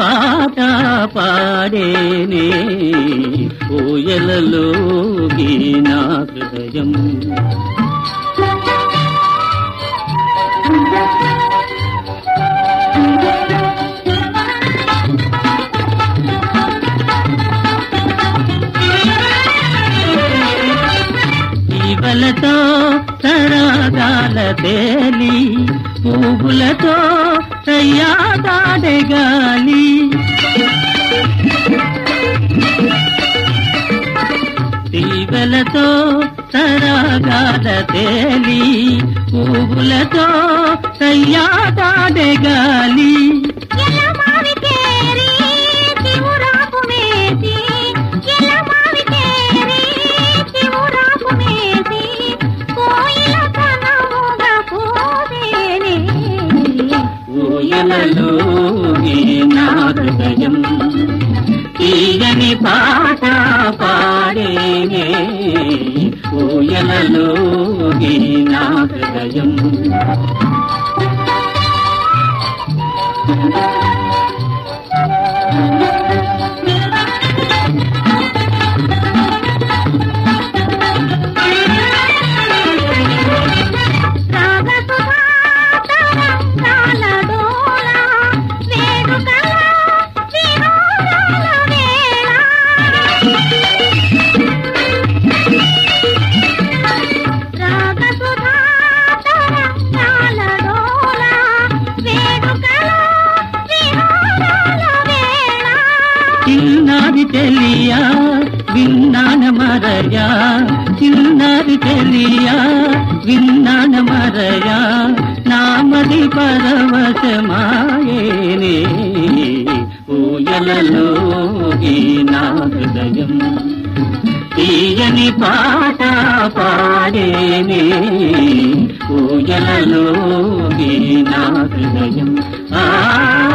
పాట పాడేనే ఊయలలోగి నా హృదయం జీవలతో సరాగాల తేలి పువ్వులతో సయ్యాదాడే గాలి తీగలతో సరాగాల తేలి పువ్వులతో సయ్యాదాడే గాలి ఎలమావి కేరి శివురాకు మేసి ఎలమావి కేరి శివురాకు మేసి కోయిల కనముగా పోవేనే ఊయలలోగి నా హృదయం తీయని పాట పాడేనే ఊయలలోగి నా హృదయం రాగసుధాతరంగాల డోల వేడుకల వినోదాల వేళ రాగసుధాతరంగాల డోల వేడుకల వినోదాల వేళ చిన్నారి తెలియా విన్నాన మరయా చిన్నారి తెలియా విన్నాన మరయా నామది పరవశమాయేనే ఊయలలోగి నా హృదయం తీయని పాట పాడేనే ఊయలలోగి నా హృదయం ఆ